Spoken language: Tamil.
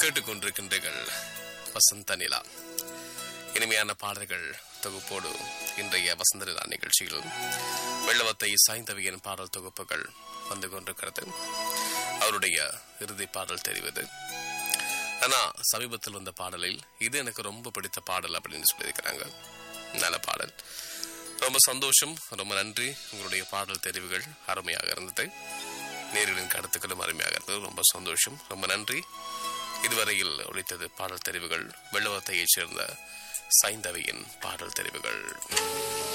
கேட்டுக்கொண்டிருக்கின்றீர்கள் வசந்த நிலா இனிமையான பாடல்கள் தொகுப்போடு இன்றைய வசந்த நிலா நிகழ்ச்சியில் வெள்ளவத்தை சாய்ந்தவியின் பாடல் தொகுப்புகள் வந்து கொண்டிருக்கிறது அவருடைய இறுதி பாடல் தெரிவது ஆனா சமீபத்தில் வந்த பாடலில் இது எனக்கு ரொம்ப பிடித்த பாடல் அப்படின்னு சொல்லியிருக்கிறாங்க நல்ல பாடல் ரொம்ப சந்தோஷம் ரொம்ப நன்றி உங்களுடைய பாடல் தெரிவுகள் அருமையாக இருந்தது நேர்களின் கருத்துக்களும் அருமையாக இருந்தது ரொம்ப சந்தோஷம் ரொம்ப நன்றி இதுவரையில் ஒழித்தது பாடல் தெரிவுகள் வெள்ளவத்தையைச் சேர்ந்த சைந்தவியின் பாடல் தெரிவுகள்